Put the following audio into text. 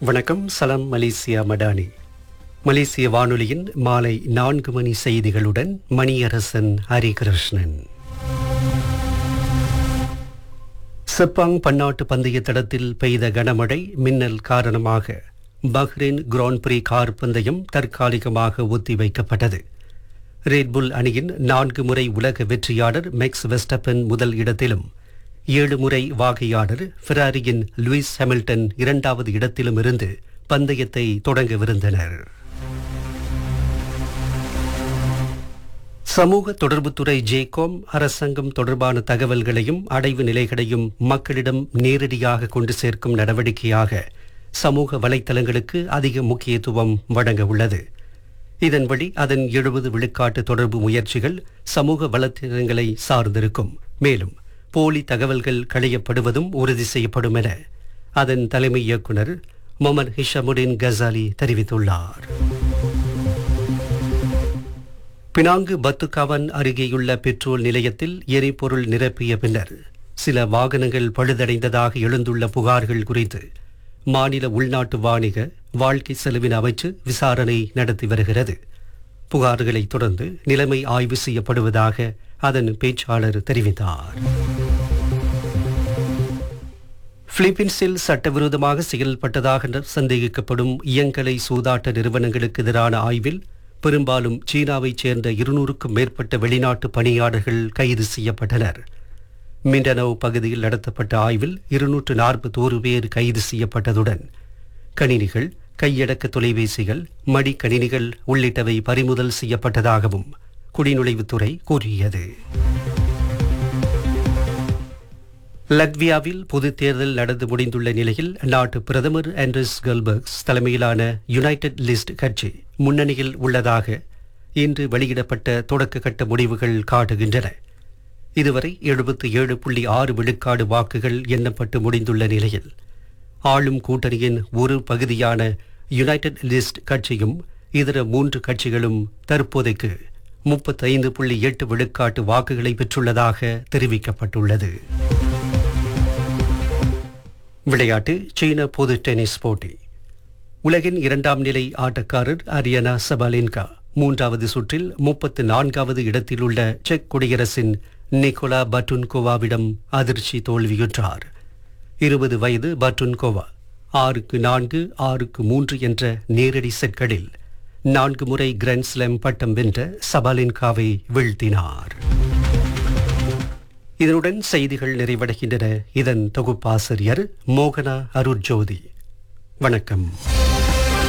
வணக்கம் சலாம் மலேசியா மடானி மலேசிய வானொலியின் மாலை நான்கு மணி செய்திகளுடன் மணியரசன் ஹரிகிருஷ்ணன் செப்பாங் பன்னாட்டு பந்தய தடத்தில் பெய்த கனமழை மின்னல் காரணமாக பஹ்ரைன் கிராண்ட் பிரீ கார் பந்தயம் தற்காலிகமாக ஒத்திவைக்கப்பட்டது ரெட்புல் அணியின் நான்கு முறை உலக வெற்றியாளர் மேக்ஸ் வெஸ்டப்பன் முதல் இடத்திலும் ஏழு முறை வாகையாளர் ஃபெராரியின் லூயிஸ் ஹாமில்டன் இரண்டாவது இடத்திலும் இருந்து பந்தயத்தை தொடங்கவிருந்தனர் சமூக தொடர்புத்துறை ஜேகோம் அரசாங்கம் தொடர்பான தகவல்களையும் அடைவு நிலைகளையும் மக்களிடம் நேரடியாக கொண்டு சேர்க்கும் நடவடிக்கையாக சமூக வலைத்தளங்களுக்கு அதிக முக்கியத்துவம் வழங்க உள்ளது இதன் வழி அதன் எழுபது விழுக்காட்டு தொடர்பு முயற்சிகள் சமூக வலைத்தளங்களை சார்ந்திருக்கும் மேலும் போலி தகவல்கள் களையப்படுவதும் உறுதி செய்யப்படும் என அதன் தலைமை இயக்குனர் மொமன் ஹிஷமுடின் கசாலி தெரிவித்துள்ளார் பினாங்கு பத்துகாவன் அருகேயுள்ள பெட்ரோல் நிலையத்தில் எரிபொருள் நிரப்பிய பின்னர் சில வாகனங்கள் பழுதடைந்ததாக எழுந்துள்ள புகார்கள் குறித்து மாநில உள்நாட்டு வாணிக வாழ்க்கை செலவின அமைச்சு விசாரணை நடத்தி வருகிறது புகார்களை தொடர்ந்து நிலைமை ஆய்வு செய்யப்படுவதாக அதன் பேச்சாளர் தெரிவித்தார் பிலிப்பீன்ஸில் சட்டவிரோதமாக செயல்பட்டதாக சந்தேகிக்கப்படும் இயங்கலை சூதாட்ட நிறுவனங்களுக்கு எதிரான ஆய்வில் பெரும்பாலும் சீனாவைச் சேர்ந்த இருநூறுக்கும் மேற்பட்ட வெளிநாட்டு பணியாளர்கள் கைது செய்யப்பட்டனர் மிண்டனோ பகுதியில் நடத்தப்பட்ட ஆய்வில் இருநூற்று நாற்பத்தோரு பேர் கைது செய்யப்பட்டதுடன் கணினிகள் கையடக்க தொலைபேசிகள் மடிக்கணினிகள் உள்ளிட்டவை பறிமுதல் செய்யப்பட்டதாகவும் குடிநுழைவுத்துறை கூறியது லட்வியாவில் பொதுத் தேர்தல் நடந்து முடிந்துள்ள நிலையில் நாட்டு பிரதமர் ஆண்ட்ரஸ் கல்பர்க்ஸ் தலைமையிலான யுனைடெட் லிஸ்ட் கட்சி முன்னணியில் உள்ளதாக இன்று வெளியிடப்பட்ட தொடக்க கட்ட முடிவுகள் காட்டுகின்றன இதுவரை எழுபத்தி ஏழு புள்ளி ஆறு விழுக்காடு வாக்குகள் எண்ணப்பட்டு முடிந்துள்ள நிலையில் ஆளும் கூட்டணியின் ஒரு பகுதியான யுனைடெட் லிஸ்ட் கட்சியும் இதர மூன்று கட்சிகளும் தற்போதைக்கு முப்பத்தைந்து புள்ளி எட்டு விழுக்காட்டு வாக்குகளை பெற்றுள்ளதாக தெரிவிக்கப்பட்டுள்ளது விளையாட்டு சீன பொது டென்னிஸ் போட்டி உலகின் இரண்டாம் நிலை ஆட்டக்காரர் அரியனா சபாலின்கா மூன்றாவது சுற்றில் முப்பத்து நான்காவது இடத்தில் உள்ள செக் குடியரசின் நிக்கோலா பட்டுன்கோவாவிடம் அதிர்ச்சி தோல்வியுற்றார் இருபது வயது பட்டுன்கோவா ஆறுக்கு நான்கு ஆறுக்கு மூன்று என்ற நேரடி செட்களில் நான்கு முறை கிராண்ட் ஸ்லாம் பட்டம் வென்ற சபாலின்காவை வீழ்த்தினார் இதனுடன் செய்திகள் நிறைவடைகின்றன இதன் தொகுப்பாசிரியர் மோகனா அருட்ஜோதி வணக்கம்